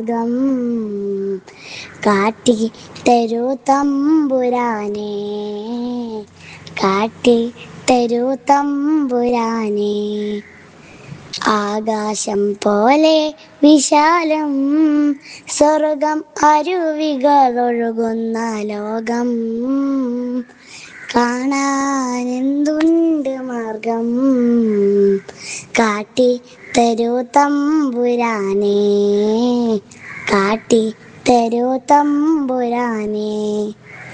മാർഗം കാട്ടി തരൂ തമ്പുരാനെ കാട്ടി തരൂ തമ്പുരാനെ ആകാശം പോലെ വിശാലം സ്വർഗം അരുവികൾ ഒഴുകുന്ന ലോകം കാണാൻ എന്തുണ്ട് മാർഗം കാട്ടി തരൂ തമ്പുരാനെ കാട്ടി തരൂ തമ്പുരാനെ